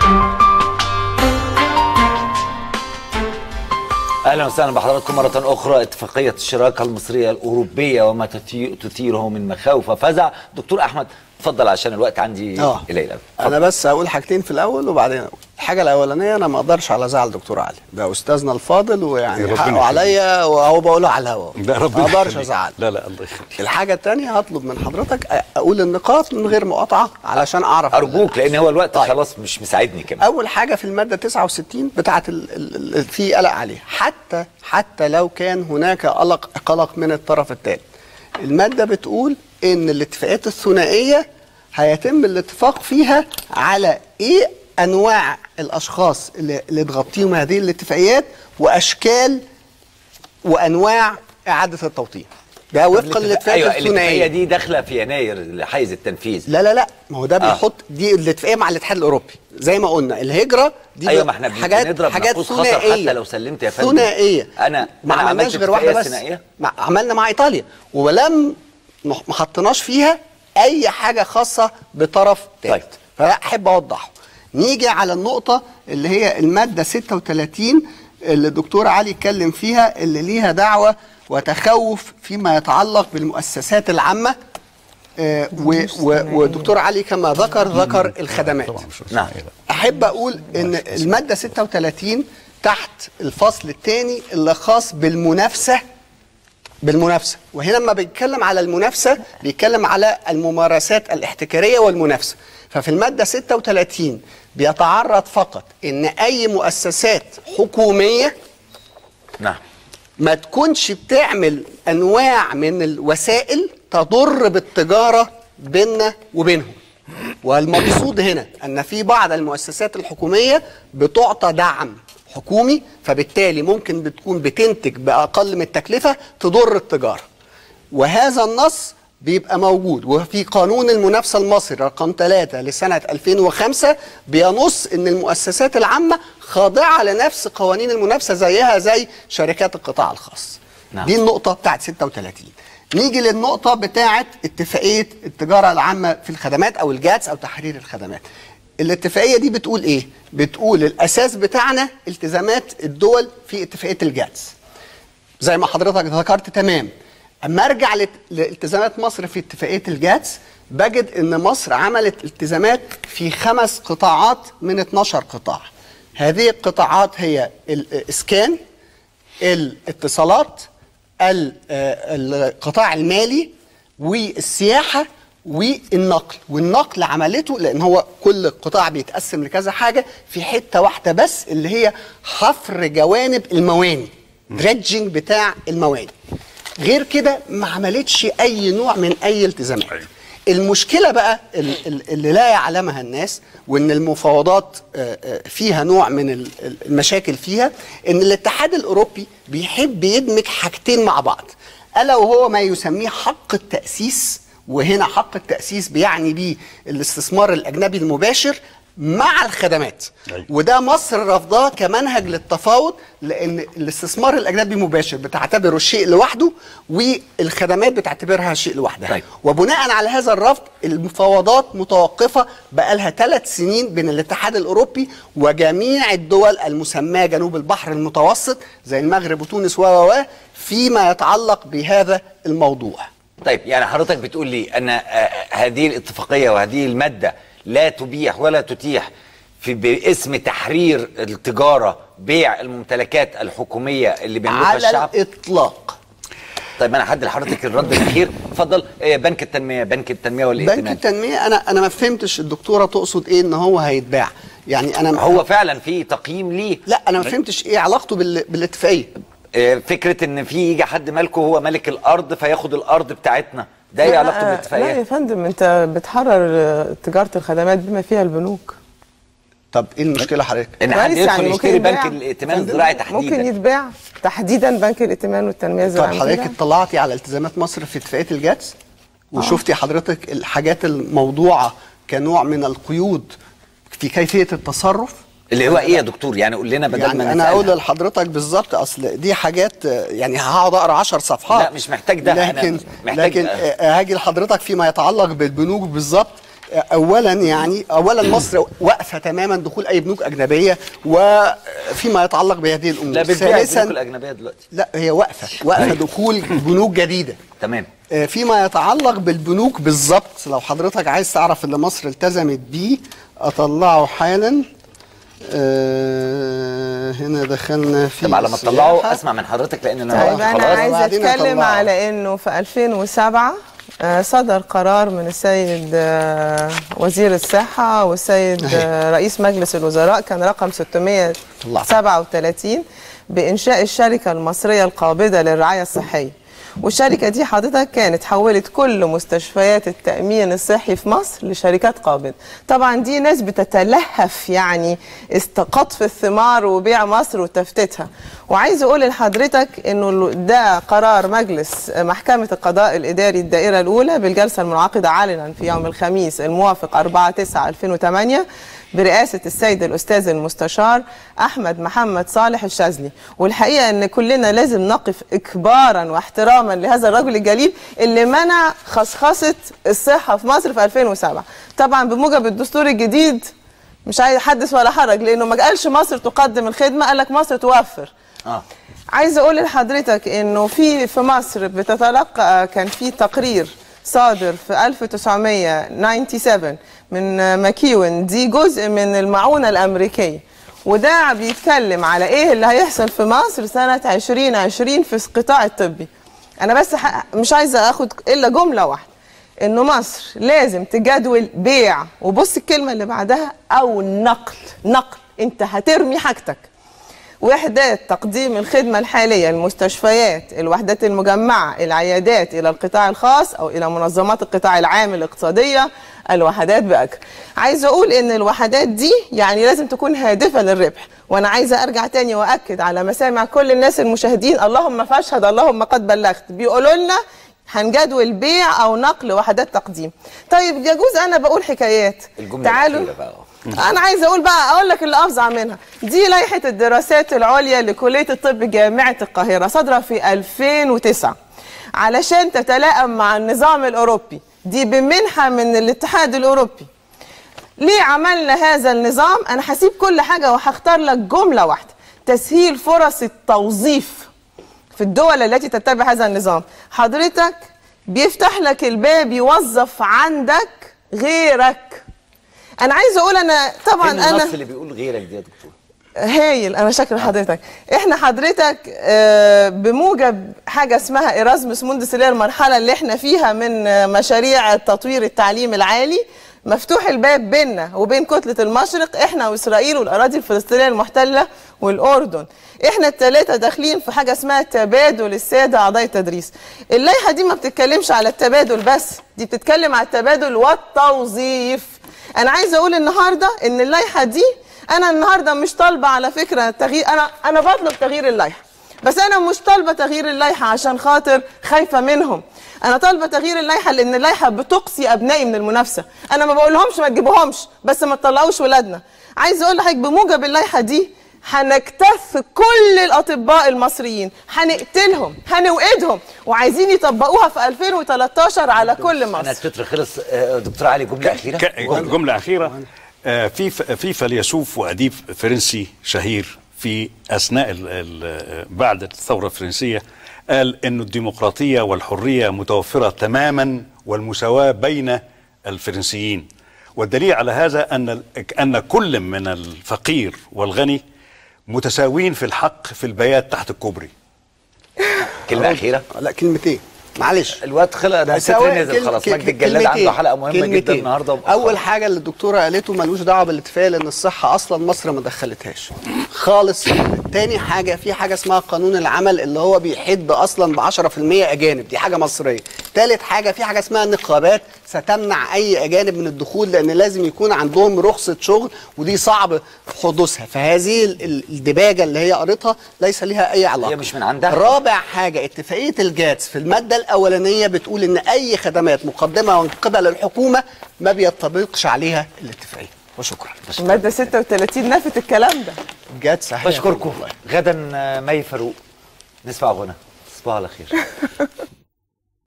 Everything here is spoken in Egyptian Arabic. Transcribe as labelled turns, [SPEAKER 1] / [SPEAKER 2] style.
[SPEAKER 1] اهلا وسهلا بحضراتكم مره اخرى اتفاقيه الشراكه المصريه الاوروبيه وما تثي- تثيره من مخاوف وفزع دكتور احمد اتفضل عشان الوقت عندي
[SPEAKER 2] اه
[SPEAKER 1] قليل أوي.
[SPEAKER 2] انا بس هقول حاجتين في الاول وبعدين اقول الحاجه الاولانيه انا ما اقدرش على زعل دكتور علي ده استاذنا الفاضل ويعني
[SPEAKER 3] ربنا
[SPEAKER 2] حقه
[SPEAKER 3] يخليك.
[SPEAKER 2] عليا وهو بقوله على الهوا
[SPEAKER 3] لا
[SPEAKER 2] ما
[SPEAKER 3] ربنا
[SPEAKER 2] اقدرش
[SPEAKER 3] يخليك.
[SPEAKER 2] ازعل
[SPEAKER 3] لا لا الله يخليك
[SPEAKER 2] الحاجه الثانيه هطلب من حضرتك أ- اقول النقاط من غير مقاطعه علشان اعرف
[SPEAKER 1] ارجوك لان هو الوقت
[SPEAKER 2] طيب.
[SPEAKER 1] خلاص مش مساعدني كمان
[SPEAKER 2] اول حاجه في الماده 69 بتاعه ال- ال- ال- في قلق عليها حتى حتى لو كان هناك قلق قلق من الطرف الثالث الماده بتقول ان الاتفاقات الثنائيه هيتم الاتفاق فيها على ايه انواع الاشخاص اللي, اللي تغطيهم هذه الاتفاقيات واشكال وانواع اعاده التوطين ده وفقا للاتفاقات
[SPEAKER 1] ايوه الاتفاقيه
[SPEAKER 2] الثنائيه
[SPEAKER 1] دي داخله في يناير لحيز التنفيذ
[SPEAKER 2] لا لا لا ما هو ده
[SPEAKER 1] آه.
[SPEAKER 2] بيحط دي الاتفاقيه مع الاتحاد الاوروبي زي ما قلنا الهجره دي
[SPEAKER 1] ايوه
[SPEAKER 2] ب-
[SPEAKER 1] ما احنا بن-
[SPEAKER 2] حاجات
[SPEAKER 1] بنضرب
[SPEAKER 2] حاجات
[SPEAKER 1] ناقوس خطر
[SPEAKER 2] ثنائيه
[SPEAKER 1] حتى لو سلمت يا فندم.
[SPEAKER 2] ثنائيه
[SPEAKER 1] أنا-
[SPEAKER 2] ما
[SPEAKER 1] أنا
[SPEAKER 2] عملناش
[SPEAKER 1] عملت
[SPEAKER 2] غير واحده
[SPEAKER 1] اتفاقية
[SPEAKER 2] بس
[SPEAKER 1] ثنائية؟
[SPEAKER 2] ما عملنا مع ايطاليا ولم نح- ما حطيناش فيها اي حاجه خاصه بطرف ثالث
[SPEAKER 1] طيب.
[SPEAKER 2] فلا احب اوضحه نيجي على النقطه اللي هي الماده 36 اللي الدكتور علي اتكلم فيها اللي ليها دعوه وتخوف فيما يتعلق بالمؤسسات العامه آه، و- و- ودكتور علي كما ذكر ذكر الخدمات
[SPEAKER 3] طبعا مش
[SPEAKER 1] نعم.
[SPEAKER 2] احب اقول ان الماده 36 تحت الفصل الثاني اللي خاص بالمنافسه بالمنافسه وهنا لما بيتكلم على المنافسه بيتكلم على الممارسات الاحتكاريه والمنافسه ففي الماده 36 بيتعرض فقط ان اي مؤسسات حكوميه
[SPEAKER 1] نعم
[SPEAKER 2] ما تكونش بتعمل انواع من الوسائل تضر بالتجاره بيننا وبينهم والمقصود هنا ان في بعض المؤسسات الحكوميه بتعطى دعم حكومي فبالتالي ممكن بتكون بتنتج باقل من التكلفه تضر التجاره وهذا النص بيبقى موجود وفي قانون المنافسة المصري رقم 3 لسنة 2005 بينص ان المؤسسات العامة خاضعة لنفس قوانين المنافسة زيها زي شركات القطاع الخاص
[SPEAKER 1] نعم.
[SPEAKER 2] دي النقطة بتاعت 36 نيجي للنقطة بتاعت اتفاقية التجارة العامة في الخدمات او الجاتس او تحرير الخدمات الاتفاقية دي بتقول ايه؟ بتقول الاساس بتاعنا التزامات الدول في اتفاقية الجاتس زي ما حضرتك ذكرت تمام اما ارجع لت- لالتزامات مصر في اتفاقيه الجاتس بجد ان مصر عملت التزامات في خمس قطاعات من 12 قطاع هذه القطاعات هي الاسكان الاتصالات ال- آه، القطاع المالي والسياحه والنقل والنقل عملته لان هو كل قطاع بيتقسم لكذا حاجه في حته واحده بس اللي هي حفر جوانب المواني دريدجنج بتاع المواني غير كده ما عملتش اي نوع من اي التزامات المشكله بقى ال- ال- اللي لا يعلمها الناس وان المفاوضات آه، آه، فيها نوع من ال- ال- المشاكل فيها ان الاتحاد الاوروبي بيحب يدمج حاجتين مع بعض الا وهو ما يسميه حق التاسيس وهنا حق التاسيس بيعني بيه الاستثمار الاجنبي المباشر مع الخدمات
[SPEAKER 3] أيوة.
[SPEAKER 2] وده مصر رفضاه كمنهج للتفاوض لان الاستثمار الاجنبي المباشر بتعتبره شيء لوحده والخدمات بتعتبرها شيء لوحدها
[SPEAKER 1] طيب.
[SPEAKER 2] وبناء على هذا الرفض المفاوضات متوقفه بقالها ثلاث سنين بين الاتحاد الاوروبي وجميع الدول المسماه جنوب البحر المتوسط زي المغرب وتونس و و و فيما يتعلق بهذا الموضوع
[SPEAKER 1] طيب يعني حضرتك بتقول لي ان آه، هذه الاتفاقيه وهذه الماده لا تبيح ولا تتيح في باسم تحرير التجاره بيع الممتلكات الحكوميه اللي بيملكها
[SPEAKER 2] على
[SPEAKER 1] الشعب
[SPEAKER 2] الاطلاق
[SPEAKER 1] طيب انا هدي لحضرتك الرد الاخير اتفضل آه، بنك التنميه بنك التنميه
[SPEAKER 2] بنك
[SPEAKER 1] والائتمان
[SPEAKER 2] التنميه انا انا ما فهمتش الدكتوره تقصد ايه ان هو هيتباع يعني انا
[SPEAKER 1] هو فعلا في تقييم ليه
[SPEAKER 2] لا انا ما فهمتش ايه علاقته بال... بالاتفاقيه
[SPEAKER 1] آه، فكره ان في يجي حد مالكه هو مالك الارض فياخد الارض بتاعتنا ده ايه
[SPEAKER 4] لا،
[SPEAKER 1] علاقته
[SPEAKER 4] لا يا
[SPEAKER 1] بالاتفاقيه
[SPEAKER 4] فندم انت بتحرر آه، تجاره الخدمات بما فيها البنوك
[SPEAKER 2] طب ايه المشكله حضرتك
[SPEAKER 1] ان حد
[SPEAKER 4] كويس،
[SPEAKER 1] يدخل
[SPEAKER 4] يعني ممكن
[SPEAKER 1] يشتري بنك
[SPEAKER 4] يتباع.
[SPEAKER 1] الائتمان
[SPEAKER 4] فندم،
[SPEAKER 1] الزراعي
[SPEAKER 4] ممكن
[SPEAKER 1] تحديدا
[SPEAKER 4] يتباع تحديدا بنك الائتمان والتنميه
[SPEAKER 2] طب
[SPEAKER 4] الزراعيه
[SPEAKER 2] حضرتك
[SPEAKER 4] ممكن
[SPEAKER 2] اطلعتي على التزامات مصر في اتفاقيه الجاتس وشفتي حضرتك الحاجات الموضوعه كنوع من القيود في كيفيه التصرف
[SPEAKER 1] اللي هو ايه يا دكتور يعني قول لنا بدل ما
[SPEAKER 2] يعني انا
[SPEAKER 1] نسألها.
[SPEAKER 2] اقول لحضرتك بالظبط اصل دي حاجات آه، يعني هقعد اقرا 10 صفحات
[SPEAKER 1] لا، مش محتاج ده، أنا
[SPEAKER 2] لكن
[SPEAKER 1] محتاج-
[SPEAKER 2] لكن آه، هاجي لحضرتك فيما يتعلق بالبنوك بالظبط اولا يعني اولا مصر واقفه تماما دخول اي بنوك اجنبيه وفيما يتعلق بهذه الامور
[SPEAKER 1] لا بتبيع البنوك الاجنبيه دلوقتي
[SPEAKER 2] لا هي واقفه واقفه دخول بنوك جديده
[SPEAKER 1] تمام
[SPEAKER 2] آه، فيما يتعلق بالبنوك بالظبط لو حضرتك عايز تعرف اللي مصر التزمت بيه اطلعه حالا آه، هنا دخلنا في
[SPEAKER 1] طب على ما
[SPEAKER 2] السياحة.
[SPEAKER 1] تطلعوا اسمع من حضرتك لان انا
[SPEAKER 4] طيب انا
[SPEAKER 1] خلاص
[SPEAKER 4] عايزه
[SPEAKER 2] وبعدين
[SPEAKER 4] اتكلم
[SPEAKER 2] أطلعه.
[SPEAKER 4] على انه في 2007 آه، صدر قرار من السيد آه، وزير الصحه والسيد آه، رئيس مجلس الوزراء كان رقم 637 بانشاء الشركه المصريه القابضه للرعايه الصحيه والشركه دي حضرتك كانت حولت كل مستشفيات التامين الصحي في مصر لشركات قابض طبعا دي ناس بتتلهف يعني استقطف الثمار وبيع مصر وتفتيتها وعايز اقول لحضرتك انه ده قرار مجلس محكمه القضاء الاداري الدائره الاولى بالجلسه المنعقده علنا في يوم الخميس الموافق 4 9 2008 برئاسة السيد الأستاذ المستشار أحمد محمد صالح الشاذلي والحقيقة أن كلنا لازم نقف إكبارا واحتراما لهذا الرجل الجليل اللي منع خصخصة الصحة في مصر في 2007 طبعا بموجب الدستور الجديد مش عايز حدث ولا حرج لأنه ما قالش مصر تقدم الخدمة قال لك مصر توفر
[SPEAKER 1] اه
[SPEAKER 4] عايزه اقول لحضرتك انه في في مصر بتتلقى كان في تقرير صادر في 1997 من ماكيون دي جزء من المعونه الامريكيه وده بيتكلم على ايه اللي هيحصل في مصر سنه 2020 في القطاع الطبي انا بس ح- مش عايزه اخد الا جمله واحده انه مصر لازم تجدول بيع وبص الكلمه اللي بعدها او نقل نقل انت هترمي حاجتك وحدات تقديم الخدمة الحالية المستشفيات الوحدات المجمعة العيادات إلى القطاع الخاص أو إلى منظمات القطاع العام الاقتصادية الوحدات بأجر عايزة أقول إن الوحدات دي يعني لازم تكون هادفة للربح وأنا عايزة أرجع تاني وأكد على مسامع كل الناس المشاهدين اللهم فاشهد اللهم قد بلغت بيقولوا لنا هنجدول بيع أو نقل وحدات تقديم طيب يجوز أنا بقول حكايات
[SPEAKER 1] الجمله
[SPEAKER 4] تعالوا
[SPEAKER 1] الاخيره بقى
[SPEAKER 4] انا عايزه اقول بقى اقول لك اللي افظع منها دي لائحه الدراسات العليا لكليه الطب جامعه القاهره صادره في 2009 علشان تتلائم مع النظام الاوروبي دي بمنحه من الاتحاد الاوروبي ليه عملنا هذا النظام انا هسيب كل حاجه وهختار لك جمله واحده تسهيل فرص التوظيف في الدول التي تتبع هذا النظام حضرتك بيفتح لك الباب يوظف عندك غيرك انا عايزه اقول انا طبعا
[SPEAKER 1] فين
[SPEAKER 4] انا
[SPEAKER 1] النص اللي بيقول غيرك دي يا دكتور
[SPEAKER 4] هايل انا شاكر حضرتك احنا حضرتك آه، بموجب حاجه اسمها ايرازموس موندس اللي هي المرحله اللي احنا فيها من آه، مشاريع تطوير التعليم العالي مفتوح الباب بيننا وبين كتله المشرق احنا واسرائيل والاراضي الفلسطينيه المحتله والاردن احنا الثلاثه داخلين في حاجه اسمها تبادل الساده اعضاء التدريس اللائحه دي ما بتتكلمش على التبادل بس دي بتتكلم على التبادل والتوظيف انا عايزه اقول النهارده ان اللائحه دي انا النهارده مش طالبه على فكره تغيير انا انا بطلب تغيير اللائحه بس انا مش طالبه تغيير اللائحه عشان خاطر خايفه منهم انا طالبه تغيير اللائحه لان اللائحه بتقصي ابنائي من المنافسه انا ما بقولهمش ما تجيبوهمش بس ما تطلعوش ولادنا عايز اقول لحضرتك بموجب اللائحه دي هنكتف كل الاطباء المصريين هنقتلهم هنوقدهم وعايزين يطبقوها في 2013 على كل
[SPEAKER 1] انا
[SPEAKER 4] مصر
[SPEAKER 1] التتر خلص آه، دكتور علي جمله اخيره
[SPEAKER 3] ك- جملة أخيرة آه، في في فيلسوف وأديب فرنسي شهير في أثناء ال ال بعد الثورة الفرنسية قال إن الديمقراطية والحرية متوفرة تماما والمساواة بين الفرنسيين والدليل على هذا أن ال- أن كل من الفقير والغني متساويين في الحق في البيات تحت الكوبري
[SPEAKER 1] كلمه اخيره
[SPEAKER 2] لا كلمتين معلش
[SPEAKER 1] الوقت خلق ده التتر
[SPEAKER 2] سواء
[SPEAKER 1] نزل
[SPEAKER 2] كل-
[SPEAKER 1] خلاص
[SPEAKER 2] ك-
[SPEAKER 1] مجدي الجلاد
[SPEAKER 2] كلمتين.
[SPEAKER 1] عنده حلقه مهمه جدا
[SPEAKER 2] كلمتين.
[SPEAKER 1] النهارده
[SPEAKER 2] اول حاجه اللي الدكتوره قالته ملوش دعوه بالاتفاق لان الصحه اصلا مصر ما دخلتهاش خالص تاني حاجه في حاجه اسمها قانون العمل اللي هو بيحد اصلا ب 10% اجانب دي حاجه مصريه تالت حاجه في حاجه اسمها نقابات ستمنع اي اجانب من الدخول لان لازم يكون عندهم رخصه شغل ودي صعب حدوثها فهذه ال- ال- الدباجه اللي هي قريتها ليس لها اي علاقه
[SPEAKER 1] هي مش من عندها.
[SPEAKER 2] رابع حاجه اتفاقيه الجاتس في الماده الاولانيه بتقول ان اي خدمات مقدمه من قبل الحكومه ما بيطبقش عليها الاتفاقيه وشكرا
[SPEAKER 4] الماده 36 نفت الكلام ده
[SPEAKER 2] جاتس صحيح
[SPEAKER 1] بشكركم غدا آه، مي فاروق نسمع غنى تصبحوا على خير